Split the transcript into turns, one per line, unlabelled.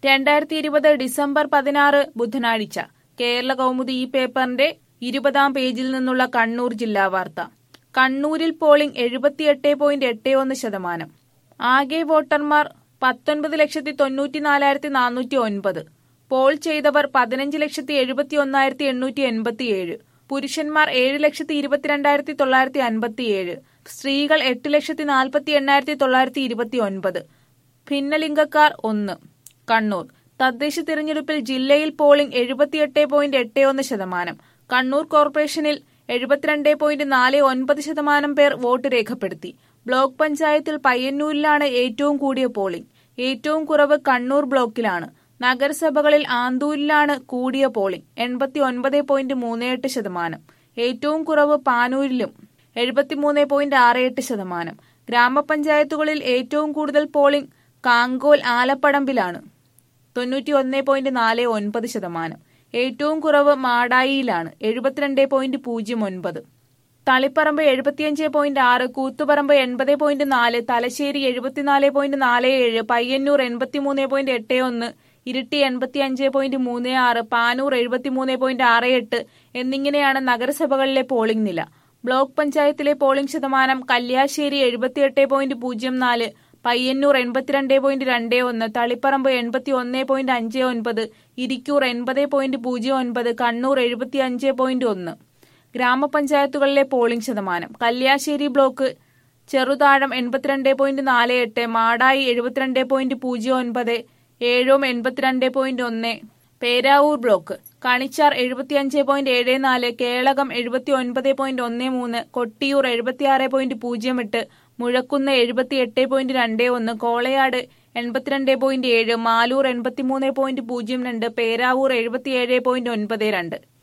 രണ്ടായിരത്തി ഇരുപത് ഡിസംബർ പതിനാറ് ബുധനാഴ്ച കേരള കൗമുദി ഈ പേപ്പറിന്റെ ഇരുപതാം പേജിൽ നിന്നുള്ള കണ്ണൂർ ജില്ലാ വാർത്ത കണ്ണൂരിൽ പോളിംഗ് എഴുപത്തിയെട്ട് പോയിന്റ് എട്ട് ഒന്ന് ശതമാനം ആകെ വോട്ടർമാർ പത്തൊൻപത് ലക്ഷത്തി തൊണ്ണൂറ്റിനാലായിരത്തി നാനൂറ്റി ഒൻപത് പോൾ ചെയ്തവർ പതിനഞ്ച് ലക്ഷത്തി എഴുപത്തി ഒന്നായിരത്തി എണ്ണൂറ്റി എൺപത്തിയേഴ് പുരുഷന്മാർ ഏഴ് ലക്ഷത്തി ഇരുപത്തിരണ്ടായിരത്തി തൊള്ളായിരത്തി അൻപത്തിയേഴ് സ്ത്രീകൾ എട്ട് ലക്ഷത്തി നാൽപ്പത്തി എണ്ണായിരത്തി തൊള്ളായിരത്തി ഇരുപത്തി ഒൻപത് ഭിന്നലിംഗക്കാർ ഒന്ന് കണ്ണൂർ തദ്ദേശ തിരഞ്ഞെടുപ്പിൽ ജില്ലയിൽ പോളിംഗ് എഴുപത്തിയെട്ട് പോയിന്റ് എട്ട് ഒന്ന് ശതമാനം കണ്ണൂർ കോർപ്പറേഷനിൽ എഴുപത്തിരണ്ട് പോയിന്റ് നാല് ഒൻപത് ശതമാനം പേർ വോട്ട് രേഖപ്പെടുത്തി ബ്ലോക്ക് പഞ്ചായത്തിൽ പയ്യന്നൂരിലാണ് ഏറ്റവും കൂടിയ പോളിംഗ് ഏറ്റവും കുറവ് കണ്ണൂർ ബ്ലോക്കിലാണ് നഗരസഭകളിൽ ആന്തൂരിലാണ് കൂടിയ പോളിംഗ് എൺപത്തി ഒൻപത് പോയിന്റ് മൂന്ന് എട്ട് ശതമാനം ഏറ്റവും കുറവ് പാനൂരിലും എഴുപത്തിമൂന്ന് പോയിന്റ് ആറ് എട്ട് ശതമാനം ഗ്രാമപഞ്ചായത്തുകളിൽ ഏറ്റവും കൂടുതൽ പോളിംഗ് കാങ്കോൽ ആലപ്പടമ്പിലാണ് തൊണ്ണൂറ്റി ഒന്ന് പോയിന്റ് നാല് ഒൻപത് ശതമാനം ഏറ്റവും കുറവ് മാടായിയിലാണ് എഴുപത്തിരണ്ട് പോയിന്റ് പൂജ്യം ഒൻപത് തളിപ്പറമ്പ് എഴുപത്തിയഞ്ച് പോയിന്റ് ആറ് കൂത്തുപറമ്പ് എൺപത് പോയിന്റ് നാല് തലശ്ശേരി എഴുപത്തിനാല് പോയിന്റ് നാല് ഏഴ് പയ്യന്നൂർ എൺപത്തിമൂന്ന് പോയിന്റ് എട്ട് ഒന്ന് ഇരിട്ടി എൺപത്തിയഞ്ച് പോയിന്റ് മൂന്ന് ആറ് പാനൂർ എഴുപത്തിമൂന്ന് പോയിന്റ് ആറ് എട്ട് എന്നിങ്ങനെയാണ് നഗരസഭകളിലെ പോളിംഗ് നില ബ്ലോക്ക് പഞ്ചായത്തിലെ പോളിംഗ് ശതമാനം കല്യാശ്ശേരി എഴുപത്തിയെട്ട് പോയിന്റ് പൂജ്യം നാല് പയ്യന്നൂർ എൺപത്തിരണ്ട് പോയിന്റ് രണ്ട് ഒന്ന് തളിപ്പറമ്പ് എൺപത്തി ഒന്ന് പോയിന്റ് അഞ്ച് ഒൻപത് ഇരിക്കൂർ എൺപത് പോയിന്റ് പൂജ്യം ഒൻപത് കണ്ണൂർ എഴുപത്തി അഞ്ച് പോയിന്റ് ഒന്ന് ഗ്രാമപഞ്ചായത്തുകളിലെ പോളിംഗ് ശതമാനം കല്യാശ്ശേരി ബ്ലോക്ക് ചെറുതാഴം എൺപത്തിരണ്ട് പോയിന്റ് നാല് എട്ട് മാടായി എഴുപത്തിരണ്ട് പോയിന്റ് പൂജ്യം ഒൻപത് ഏഴോം എൺപത്തിരണ്ട് പോയിന്റ് ഒന്ന് പേരാവൂർ ബ്ലോക്ക് കണിച്ചാർ എഴുപത്തിയഞ്ച് പോയിന്റ് ഏഴ് നാല് കേളകം എഴുപത്തി ഒൻപത് പോയിന്റ് ഒന്ന് മൂന്ന് കൊട്ടിയൂർ എഴുപത്തിയാറ് പോയിന്റ് പൂജ്യം എട്ട് മുഴക്കുന്ന് എഴുപത്തിയെട്ട് പോയിന്റ് രണ്ട് ഒന്ന് കോളയാട് എൺപത്തിരണ്ട് പോയിന്റ് ഏഴ് മാലൂർ എൺപത്തിമൂന്ന് പോയിന്റ് പൂജ്യം രണ്ട് പേരാവൂർ എഴുപത്തിയേഴ് പോയിന്റ് ഒൻപത് രണ്ട്